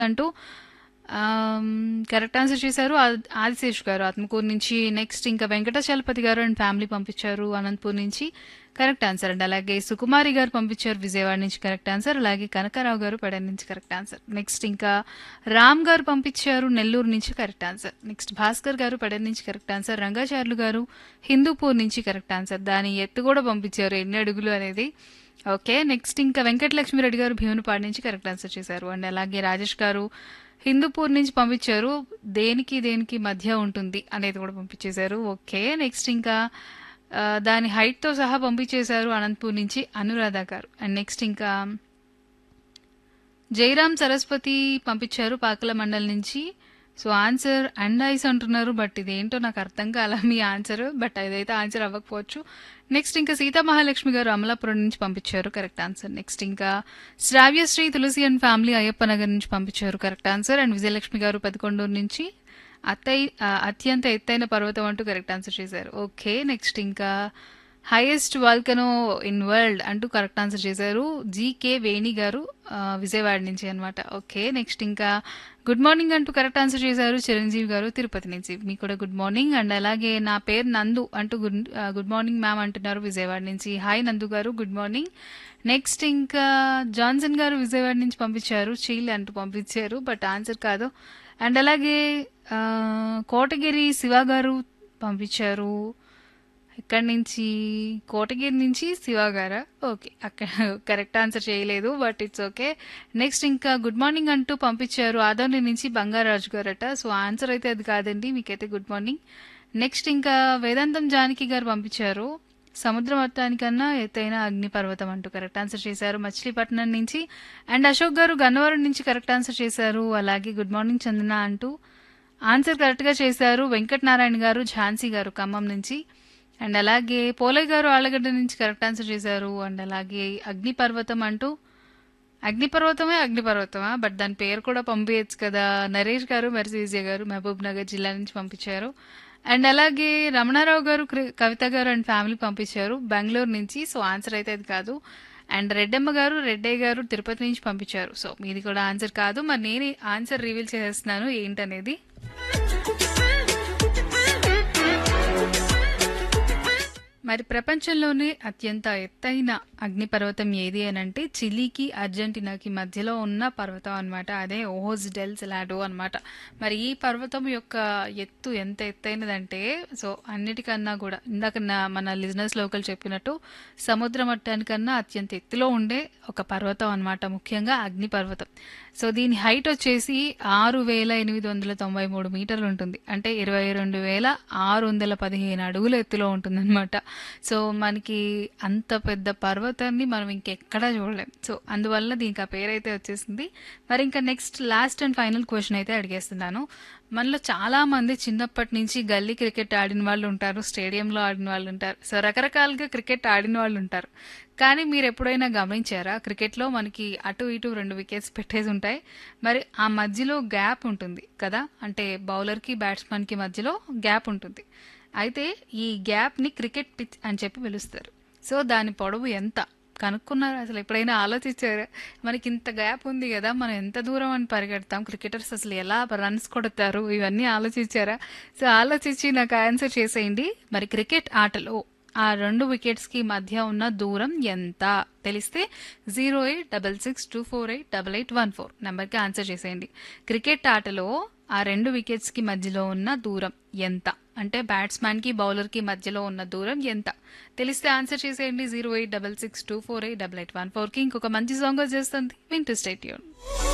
అంటూ ఆమ్, correct answer చేశారు ఆది- ఆదిశేష్ గారు ఆత్మకూరు నుంచి నెక్స్ట్ ఇంకా వెంకటాచలపతి గారు అండ్ ఫ్యామిలీ పంపించారు అనంతపూర్ నుంచి కరెక్ట్ ఆన్సర్ అండి అలాగే సుకుమారి గారు పంపించారు విజయవాడ నుంచి కరెక్ట్ ఆన్సర్ అలాగే కనకారావు గారు పెడన్ నుంచి కరెక్ట్ ఆన్సర్ నెక్స్ట్ ఇంకా రామ్ గారు పంపించారు నెల్లూరు నుంచి కరెక్ట్ ఆన్సర్ నెక్స్ట్ భాస్కర్ గారు పెడన్ నుంచి కరెక్ట్ ఆన్సర్ రంగాచార్యులు గారు హిందూపూర్ నుంచి కరెక్ట్ ఆన్సర్ దాని ఎత్తు కూడా పంపించారు ఎన్ని అడుగులు అనేది ఓకే నెక్స్ట్ ఇంకా వెంకటలక్ష్మిరెడ్డి గారు భీమునిపాడు నుంచి కరెక్ట్ ఆన్సర్ చేశారు అండ్ అలాగే రాజేష్ గారు హిందూపూర్ నుంచి పంపించారు దేనికి దేనికి మధ్య ఉంటుంది అనేది కూడా పంపించేశారు ఓకే నెక్స్ట్ ఇంకా ఆ, దాని హైట్తో సహా పంపించేశారు అనంతపూర్ నుంచి అనురాధ గారు అండ్ నెక్స్ట్ ఇంకా జయరామ్ సరస్వతి పంపించారు పాకల మండలి నుంచి సో ఆన్సర్ అండ్ ఐస్ అంటున్నారు బట్ ఇదేంటో నాకు అర్థం కాల మీ ఆన్సర్ బట్ అదైతే ఆన్సర్ అవ్వకపోవచ్చు నెక్స్ట్ ఇంకా సీతా మహాలక్ష్మి గారు అమలాపురం నుంచి పంపించారు కరెక్ట్ ఆన్సర్ నెక్స్ట్ ఇంకా శ్రావ్యశ్రీ తులసి అండ్ ఫ్యామిలీ అయ్యప్ప నగర్ నుంచి పంపించారు కరెక్ట్ ఆన్సర్ అండ్ విజయలక్ష్మి గారు పదకొండూరు నుంచి అత్తయ్య ఆ, అత్యంత ఎత్తైన పర్వతం అంటూ కరెక్ట్ ఆన్సర్ చేశారు ఓకే నెక్స్ట్ ఇంకా హైయెస్ట్ వాల్కనో ఇన్ వరల్డ్ అంటూ కరెక్ట్ ఆన్సర్ చేశారు జీకే వేణి గారు ఆ, విజయవాడ నుంచి అనమాట ఓకే నెక్స్ట్ ఇంకా గుడ్ మార్నింగ్ అంటూ కరెక్ట్ ఆన్సర్ చేశారు చిరంజీవి గారు తిరుపతి నుంచి మీకు కూడా గుడ్ మార్నింగ్ అండ్ అలాగే నా పేరు నందు అంటూ గుడ్ ఆ, గుడ్ మార్నింగ్ మ్యామ్ అంటున్నారు విజయవాడ నుంచి hi Nandu garu good morning next ఇంకా జాన్సన్ గారు విజయవాడ నుంచి పంపించారు చీల్ అంటూ పంపించారు బట్ ఆన్సర్ కాదు అండ్ అలాగే ఆ, కోటగిరి శివ గారు పంపించారు ఎక్కడి నుంచి కోటగిరి నుంచి శివ గారా ఓకే అక్కడ కరెక్ట్ ఆన్సర్ చేయలేదు బట్ ఇట్స్ ఓకే నెక్స్ట్ ఇంకా గుడ్ మార్నింగ్ అంటూ పంపించారు ఆదోని నుంచి బంగారాజు గారట సో ఆన్సర్ అయితే అది కాదండి మీకైతే గుడ్ మార్నింగ్ నెక్స్ట్ ఇంకా వేదాంతం జానకి గారు పంపించారు సముద్ర మొత్తానికన్నా ఎత్తైన అగ్నిపర్వతం అంటూ కరెక్ట్ ఆన్సర్ చేశారు మచిలీపట్నం నుంచి అండ్ అశోక్ గారు గన్నవరం నుంచి కరెక్ట్ ఆన్సర్ చేశారు అలాగే గుడ్ మార్నింగ్ చందన అంటూ ఆన్సర్ కరెక్ట్గా చేశారు వెంకటనారాయణ గారు ఝాన్సీ గారు ఖమ్మం నుంచి అండ్ అలాగే పోలయ్య గారు ఆళ్ళగడ్డ నుంచి కరెక్ట్ ఆన్సర్ చేశారు అండ్ అలాగే అగ్నిపర్వతం అంటూ అగ్నిపర్వతమే అగ్నిపర్వతమా బట్ దాని పేరు కూడా పంపించచ్చు కదా నరేష్ గారు మెర్సి విజయ్ గారు మహబూబ్ నగర్ జిల్లా నుంచి పంపించారు అండ్ అలాగే రమణారావు గారు కృ- కవిత గారు అండ్ ఫ్యామిలీ పంపించారు బెంగళూరు నుంచి సో ఆన్సర్ అయితే అది కాదు అండ్ రెడ్డమ్మ గారు రెడ్డయ్య గారు తిరుపతి నుంచి పంపించారు సో మీది కూడా ఆన్సర్ కాదు మరి నేను ఆన్సర్ రివీల్ చేస్తున్నాను ఏంటనేది మరి ప్రపంచంలోనే అత్యంత ఎత్తైన అగ్నిపర్వతం ఏది అని అంటే చిలీకి అర్జెంటీనాకి మధ్యలో ఉన్న పర్వతం అన్నమాట అదే ఓహోస్ డెల్ సెలాడో అన్నమాట మరి ఈ పర్వతం యొక్క ఎత్తు ఎంత ఎత్తైనదంటే సో అన్నిటికన్నా కూడా ఇందాక నా- మన లిజినెస్ లోకల్ చెప్పినట్టు సముద్ర మట్టానికన్నా అత్యంత ఎత్తులో ఉండే ఒక పర్వతం అన్నమాట ముఖ్యంగా అగ్నిపర్వతం సో దీని హైట్ వచ్చేసి ఆరు వేల ఎనిమిది వందల తొంభై మూడు మీటర్లు ఉంటుంది అంటే ఇరవై రెండు వేల ఆరు వందల పదిహేను అడుగుల ఎత్తులో ఉంటుందన్నమాట సో మనకి అంత పెద్ద పర్వతాన్ని మనం ఇంకెక్కడా చూడలేం సో అందువల్ల దీనికి ఆ పేరు అయితే వచ్చేసింది మరి ఇంకా next last and final question అయితే అడిగేస్తున్నాను మనలో చాలా మంది చిన్నప్పటి నుంచి గల్లీ క్రికెట్ ఆడిన వాళ్ళు ఉంటారు స్టేడియంలో ఆడిన వాళ్ళు ఉంటారు సో రకరకాలుగా క్రికెట్ ఆడిన వాళ్ళు ఉంటారు కానీ మీరు ఎప్పుడైనా గమనించారా క్రికెట్లో మనకి అటు ఇటు రెండు వికెట్స్ పెట్టేసి ఉంటాయి మరి ఆ మధ్యలో గ్యాప్ ఉంటుంది కదా అంటే బౌలర్కి బ్యాట్స్మెన్కి మధ్యలో గ్యాప్ ఉంటుంది అయితే ఈ గ్యాప్ని క్రికెట్ పిచ్ అని చెప్పి పిలుస్తారు సో దాని పొడవు ఎంత కనుక్కున్నారు అసలు ఎప్పుడైనా ఆలోచించారా మనకి ఇంత గ్యాప్ ఉంది కదా మనం ఎంత దూరం అని పరిగెడతాం క్రికెటర్స్ అసలు ఎలా రన్స్ కొడతారు ఇవన్నీ ఆలోచించారా సో ఆలోచించి నాకు ఆన్సర్ చేసేయండి మరి క్రికెట్ ఆటలో ఆ రెండు వికెట్స్కి మధ్య ఉన్న దూరం ఎంత తెలిస్తే zero eight double six two four eight double eight one four నెంబర్కి ఆన్సర్ చేసేయండి క్రికెట్ ఆటలో ఆ రెండు వికెట్స్కి మధ్యలో ఉన్న దూరం ఎంత అంటే బ్యాట్స్మెన్కి బౌలర్కి మధ్యలో ఉన్న దూరం ఎంత తెలిస్తే ఆన్సర్ చేసేయండి zero eight double six two four eight double eight one ఫోర్కి ఇంకొక మంచి సాంగ్ వచ్చేస్తుంది వింటూ స్టేట్యూన్